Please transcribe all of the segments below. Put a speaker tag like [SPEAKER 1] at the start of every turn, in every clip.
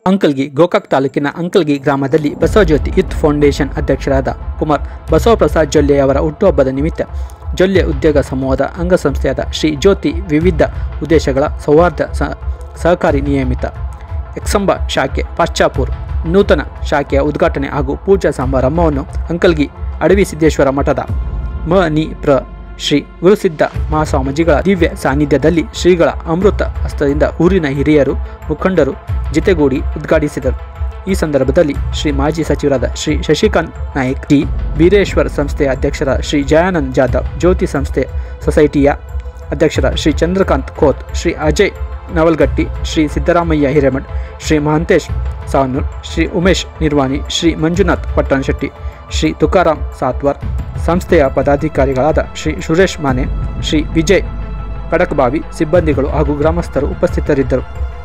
[SPEAKER 1] ಅಂಕಲ್ಗಿ ಗೋಕಾಕ್ ತಾಲೂಕಿನ ಅಂಕಲ್ಗಿ ಗ್ರಾಮದಲ್ಲಿ Basavajyothi youth foundation ಅಧ್ಯಕ್ಷರಾದ ಕುಮಾರ್ ಬಸವಪ್ರಸಾದ್ ಜೊಲ್ಲೆಯವರ ಹುಟ್ಟುಹಬ್ಬದ ನಿಮಿತ್ತ ಜೊಲ್ಲೆ ಉದ್ಯೋಗ ಸಮೂಹದ ಅಂಗಸಂಸ್ಥೆಯಾದ ಶ್ರೀ ಜ್ಯೋತಿ ವಿವಿಧ ಉದ್ದೇಶಗಳ ಸೌಹಾರ್ದ ಸ- ಸಹಕಾರಿ ನಿಯಮಿತ ಎಕ್ಸಂಬ ಶಾಖೆ ಪಾಶ್ಚಾಪುರ್ ನೂತನ ಶಾಖೆಯ ಉದ್ಘಾಟನೆ ಹಾಗೂ ಪೂಜಾ ಸಮಾರಂಭವನ್ನು ಅಂಕಲ್ಗಿ ಅಡವಿ ಸಿದ್ದೇಶ್ವರ ಮಠದ ಮ ನಿ ಪ್ರ ಶ್ರೀ ಗುರುಸಿದ್ಧ ಮಹಾಸ್ವಾಮೀಜಿಗಳ ದಿವ್ಯ ಸಾನ್ನಿಧ್ಯದಲ್ಲಿ ಶ್ರೀಗಳ ಅಮೃತ ಹಸ್ತದಿಂದ ಊರಿನ ಹಿರಿಯರು ಮುಖಂಡರು ಜತೆಗೂಡಿ ಉದ್ಘಾಟಿಸಿದರು ಈ ಸಂದರ್ಭದಲ್ಲಿ ಶ್ರೀ ಮಾಜಿ ಸಚಿವರಾದ ಶ್ರೀ ಶಶಿಕಾಂತ್ ನಾಯಕ್ ಟಿ ಬೀರೇಶ್ವರ್ ಸಂಸ್ಥೆಯ ಅಧ್ಯಕ್ಷರಾದ ಶ್ರೀ ಜಯಾನಂದ್ ಜಾಧವ್ ಜ್ಯೋತಿ ಸಂಸ್ಥೆ ಸೊಸೈಟಿಯ ಅಧ್ಯಕ್ಷರ ಶ್ರೀ ಚಂದ್ರಕಾಂತ್ ಖೋತ್ ಶ್ರೀ ಅಜಯ್ ನವಲ್ಗಟ್ಟಿ ಶ್ರೀ ಸಿದ್ದರಾಮಯ್ಯ ಹಿರೇಮಠ್ ಶ್ರೀ ಮಹಂತೇಶ್ ಸಾವನೂರ್ ಶ್ರೀ ಉಮೇಶ್ ನಿರ್ವಾಣಿ ಶ್ರೀ ಮಂಜುನಾಥ್ ಪಟ್ಟಣಶೆಟ್ಟಿ ಶ್ರೀ ತುಕಾರಾಮ್ ಸಾತ್ವರ್ ಸಂಸ್ಥೆಯ ಪದಾಧಿಕಾರಿಗಳಾದ ಶ್ರೀ ಸುರೇಶ್ ಮಾನೆ ಶ್ರೀ ವಿಜಯ್ ಕಡಕ್ಬಾವಿ ಸಿಬ್ಬಂದಿಗಳು ಹಾಗೂ ಗ್ರಾಮಸ್ಥರು ಉಪಸ್ಥಿತರಿದ್ದರು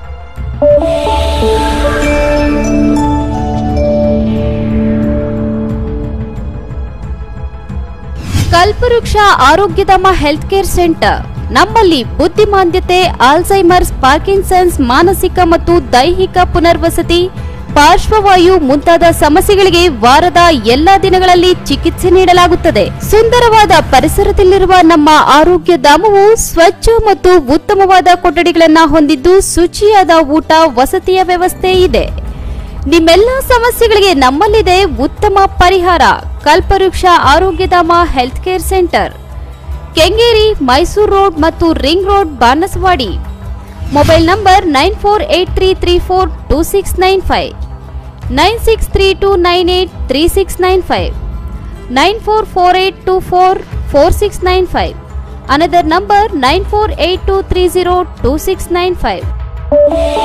[SPEAKER 2] ಕಲ್ಪವೃಕ್ಷ ಆರೋಗ್ಯಧಾಮ ಹೆಲ್ತ್ ಕೇರ್ ಸೆಂಟರ್ ನಮ್ಮಲ್ಲಿ ಬುದ್ಧಿಮಾಂದ್ಯತೆ ಆಲ್ಝೈಮರ್ಸ್ ಪಾರ್ಕಿನ್ಸನ್ಸ್ ಮಾನಸಿಕ ಮತ್ತು ದೈಹಿಕ ಪುನರ್ವಸತಿ ಪಾರ್ಶ್ವವಾಯು ಮುಂತಾದ ಸಮಸ್ಯೆಗಳಿಗೆ ವಾರದ ಎಲ್ಲಾ ದಿನಗಳಲ್ಲಿ ಚಿಕಿತ್ಸೆ ನೀಡಲಾಗುತ್ತದೆ ಸುಂದರವಾದ ಪರಿಸರದಲ್ಲಿರುವ ನಮ್ಮ ಆರೋಗ್ಯ ಧಾಮವು ಸ್ವಚ್ಛ ಮತ್ತು ಉತ್ತಮವಾದ ಕೊಠಡಿಗಳನ್ನು ಹೊಂದಿದ್ದು ಶುಚಿಯಾದ ಊಟ ವಸತಿಯ ವ್ಯವಸ್ಥೆ ಇದೆ ನಿಮ್ಮೆಲ್ಲ ಸಮಸ್ಯೆಗಳಿಗೆ ನಮ್ಮಲ್ಲಿದೆ ಉತ್ತಮ ಪರಿಹಾರ Kalpavriksha Arogyadhama health care centre Kengeri Mysore road ಮತ್ತು ring road Banaswadi mobile number nine four eight three three four two six nine five nine six three two nine eight three six nine five nine four four eight two four four six nine five another number nine four eight two three zero two six nine five